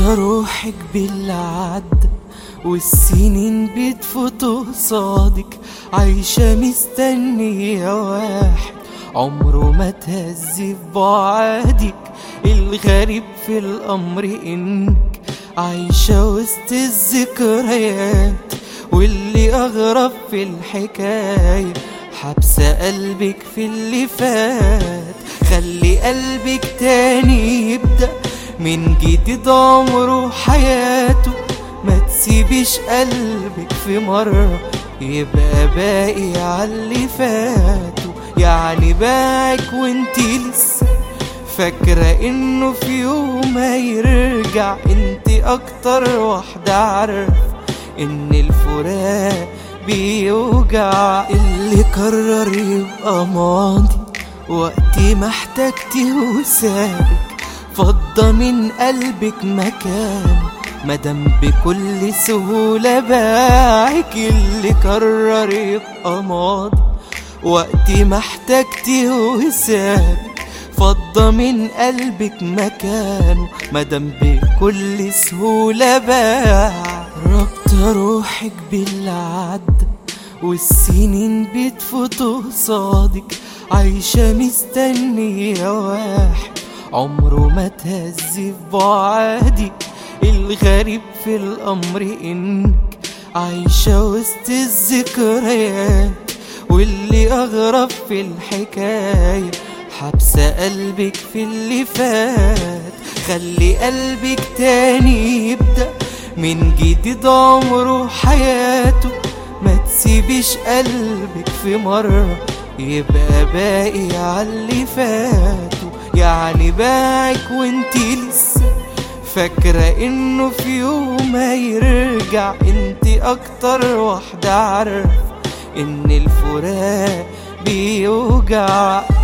روحك باللي عدى والسنين بتفوت قصادك عايشة مستنية واحد عمره ما تهز في بعادك الغريب في الأمر إنك عايشة وسط الذكريات واللي أغرب في الحكاية حبسة قلبك في اللي فات خلي قلبك تاني يبدأ من جديد عمره حياته ما تسيبيش قلبك في مرة يبقى باقي عاللي فاته يعني باعك وانتي لسه فاكرة انه في يوم هيرجع انتي اكتر واحدة عارفة ان الفراق بيوجع اللي قرر يبقى ماضي وقتي ما احتجتي وسابك فضى من قلبك مكان مدام بكل سهولة باعك اللي قرر يبقى ماضي وقتي ما احتجتي وسابك فضى من قلبك مكانه مدام بكل سهولة باع ربط روحك باللي عدى والسنين بتفوت قصادك عايشة مستنية واحد عمره ما تهز في بعادك الغريب في الأمر إنك عايشة وسط الذكريات واللي أغرب في الحكاية حبسة قلبك في اللي فات خلي قلبك تاني يبدأ من جديد عمره حياته ما تسيبيش قلبك في مرة يبقى باقي عاللي فاته يعني باعك وانتي لسه فاكرة انه في يوم هيرجع انتي اكتر واحدة عارفة ان الفراق بيوجع